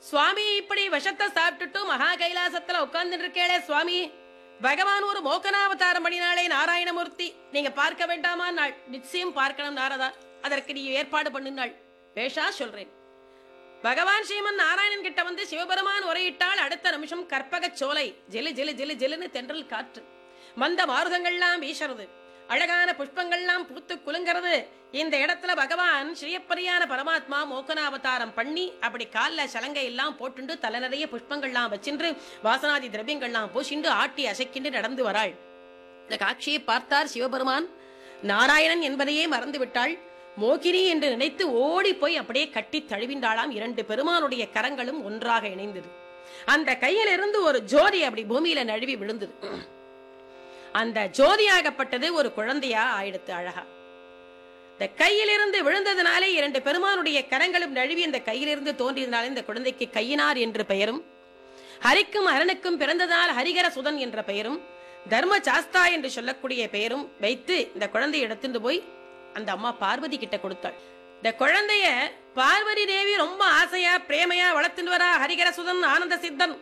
சுவாமி இப்படி விஷத்தை சாப்பிட்டுட்டு மகா கைலாசத்துல உட்கார்ந்து இருக்கேளே சுவாமி பகவான் ஒரு மோகனாவதாரம் பண்ணினாலே நாராயணமூர்த்தி நீங்க பார்க்க வேண்டாமா நாள் நிச்சயம் பார்க்கணும் நாரதா அதற்கு நீ ஏற்பாடு பண்ணுனாள் பேஷா சொல்றேன் பகவான் ஸ்ரீமன் நாராயணன் கிட்ட வந்து சிவபெருமான் உரையிட்டால் அடுத்த நிமிஷம் கற்பகச் சோலை ஜெலு ஜெலு ஜெலு ஜெலுன்னு தென்றல் காற்று மந்த மாருதங்கள்லாம் வீசுறது அழகான புஷ்பங்கள்லாம் பூத்து குலுங்கிறது இந்த இடத்துல பகவான் ஸ்ரீயப்பரியான பரமாத்மா மோகனாவதாரம் பண்ணி அப்படி கால்ல சலங்கை எல்லாம் போட்டுண்டு தலை நிறைய புஷ்பங்கள்லாம் வச்சின்று வாசனாதி திரவியங்கள்லாம் பூசிண்டு ஆட்டி அசைக்கின்று நடந்து வராள் இந்த காட்சியை பார்த்தார் சிவபெருமான் நாராயணன் என்பதையே மறந்து விட்டாள் மோகினி என்று நினைத்து ஓடி போய் அப்படியே கட்டி தழுவிண்டாளாம் இரண்டு பெருமானுடைய கரங்களும் ஒன்றாக இணைந்தது அந்த கையிலிருந்து ஒரு ஜோதி அப்படி பூமியில நழுவி விழுந்தது அந்த ஜோதியாகப்பட்டது ஒரு குழந்தையா ஆயிடுத்து அழகா இந்த கையிலிருந்து விழுந்ததினாலே இரண்டு பெருமானுடைய கரங்களும் நழுவி இந்த கையிலிருந்து தோன்றியதினாலே இந்த குழந்தைக்கு கையினார் என்று பெயரும் ஹரிக்கும் அரணுக்கும் பிறந்ததால் ஹரிகர சுதன் என்ற பெயரும் தர்ம சாஸ்தா என்று சொல்லக்கூடிய பெயரும் வைத்து இந்த குழந்தையை எடுத்துட்டு போய் அந்த அம்மா பார்வதி கிட்ட கொடுத்தாள் இந்த குழந்தைய பார்வதி தேவி ரொம்ப ஆசையா பிரேமையா வளர்த்துட்டு வரா ஹரிகர சுதன் ஆனந்த சித்தன்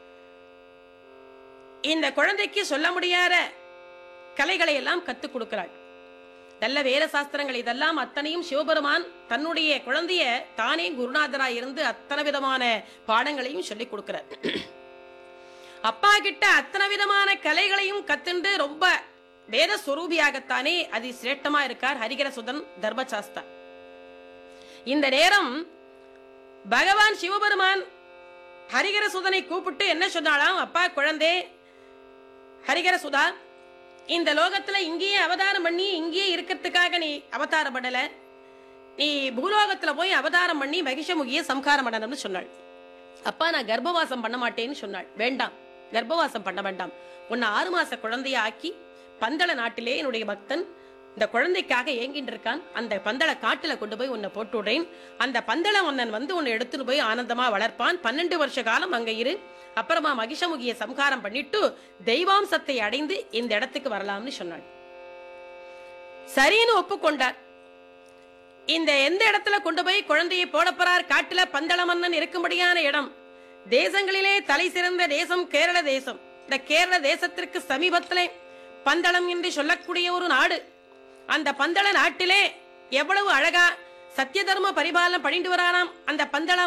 இந்த குழந்தைக்கு சொல்ல முடியாத கலைகளை எல்லாம் கத்துக் கொடுக்கிறாள் நல்ல வேத சாஸ்திரங்கள் இதெல்லாம் அத்தனையும் சிவபெருமான் தன்னுடைய குழந்தைய தானே குருநாதராய் இருந்து அத்தனை விதமான பாடங்களையும் சொல்லிக் கொடுக்கிறார் அப்பா கிட்ட அத்தனை விதமான கலைகளையும் கத்துண்டு ரொம்ப வேத சுரூபியாகத்தானே அதி சிரேஷ்டமா இருக்கார் ஹரிகர சுதன் தர்மசாஸ்தா இந்த நேரம் பகவான் சிவபெருமான் ஹரிகர சுதனை கூப்பிட்டு என்ன சொன்னாலாம் அப்பா குழந்தை ஹரிகர சுதா இந்த லோகத்துல இங்கேயே அவதாரம் பண்ணி இங்கேயே இருக்கிறதுக்காக நீ அவதாரம் பண்ணல நீ பூலோகத்துல போய் அவதாரம் பண்ணி மகிஷமுகிய சம்காரம் பண்ணணும்னு சொன்னாள் அப்பா நான் கர்ப்பவாசம் பண்ண மாட்டேன்னு சொன்னாள் வேண்டாம் கர்ப்பவாசம் பண்ண வேண்டாம் உன்னை ஆறு மாச குழந்தைய ஆக்கி பந்தள நாட்டிலே என்னுடைய பக்தன் இந்த குழந்தைக்காக ஏங்கிட்டு இருக்கான் அந்த பந்தள காட்டுல கொண்டு போய் உன்னை போட்டு விடுறேன் அந்த பந்தள மன்னன் வந்து உன்னை எடுத்துட்டு போய் ஆனந்தமா வளர்ப்பான் பன்னெண்டு வருஷ காலம் அங்க இரு அப்புறமா மகிஷமுகிய சம்காரம் பண்ணிட்டு தெய்வாம்சத்தை அடைந்து இந்த இடத்துக்கு வரலாம்னு சொன்னாள் சரின்னு ஒப்புக்கொண்டார் இந்த எந்த இடத்துல கொண்டு போய் குழந்தையை போட போறார் காட்டுல பந்தள மன்னன் இருக்கும்படியான இடம் தேசங்களிலே தலை சிறந்த தேசம் கேரள தேசம் இந்த கேரள தேசத்திற்கு சமீபத்திலே பந்தளம் என்று சொல்லக்கூடிய ஒரு நாடு அந்த பந்தள நாட்டிலே எவ்வளவு அழகா சத்திய தர்ம பரிபாலனம் பண்ணிட்டு வரானாம் அந்த பந்தள